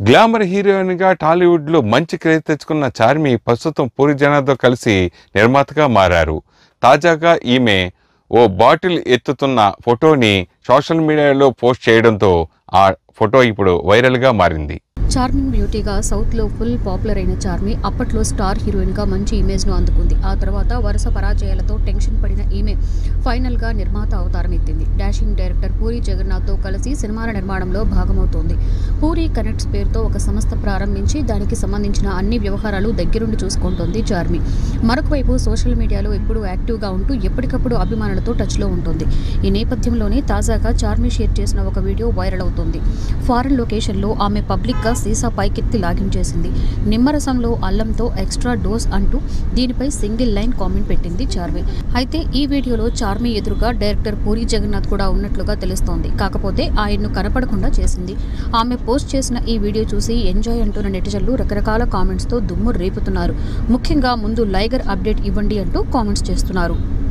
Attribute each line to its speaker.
Speaker 1: glamour హీరోయిన్గా టాలీవుడ్లో మంచి క్రేజ్ తెచ్చుకున్న చార్మి ప్రస్తుతం పూరి జనార్తో కలిసి నిర్మాతగా మారారు తాజాగా ఈమె ఓ బాటిల్ ఎత్తుతున్న ఫోటోని సోషల్ మీడియాలో పోస్ట్ చేయడంతో ఆ ఫోటో ఇప్పుడు వైరల్గా మారింది
Speaker 2: చార్మింగ్ బ్యూటీగా సౌత్లో ఫుల్ పాపులర్ అయిన చార్మి అప్పట్లో స్టార్ హీరోయిన్గా మంచి ఇమేజ్ను అందుకుంది ఆ తర్వాత వరుస పరాజయాలతో టెన్షన్ పడిన ఈమె ఫైనల్గా నిర్మాత అవతారం ఎత్తింది డాషింగ్ డైరెక్టర్ పూరి జగన్నాథ్తో కలిసి సినిమాల నిర్మాణంలో భాగమవుతోంది పూరి కనెక్ట్స్ పేరుతో ఒక సంస్థ ప్రారంభించి దానికి సంబంధించిన అన్ని వ్యవహారాలు దగ్గరుండి చూసుకుంటోంది చార్మి మరొక వైపు సోషల్ మీడియాలో ఎప్పుడూ యాక్టివ్గా ఉంటూ ఎప్పటికప్పుడు అభిమానులతో టచ్లో ఉంటుంది ఈ నేపథ్యంలోనే తాజాగా చార్మి షేర్ చేసిన ఒక వీడియో వైరల్ అవుతోంది ఫారెన్ లొకేషన్లో ఆమె పబ్లిక్గా సీసా పైకెత్తి లాగించేసింది నిమ్మరసంలో అల్లంతో ఎక్స్ట్రా డోస్ అంటూ దీనిపై సింగిల్ లైన్ కామెంట్ పెట్టింది చార్మి అయితే ఈ వీడియోలో చార్మి ఎదురుగా డైరెక్టర్ పూరి జగన్నాథ్ కూడా ఉన్నట్లుగా తెలుస్తోంది కాకపోతే ఆయన్ను కనపడకుండా చేసింది ఆమె పోస్ట్ చేసిన ఈ వీడియో చూసి ఎంజాయ్ అంటున్న నెటిజన్లు రకరకాల కామెంట్స్తో దుమ్ము రేపుతున్నారు ముఖ్యంగా ముందు లైగర్ అప్డేట్ ఇవ్వండి అంటూ కామెంట్స్ చేస్తున్నారు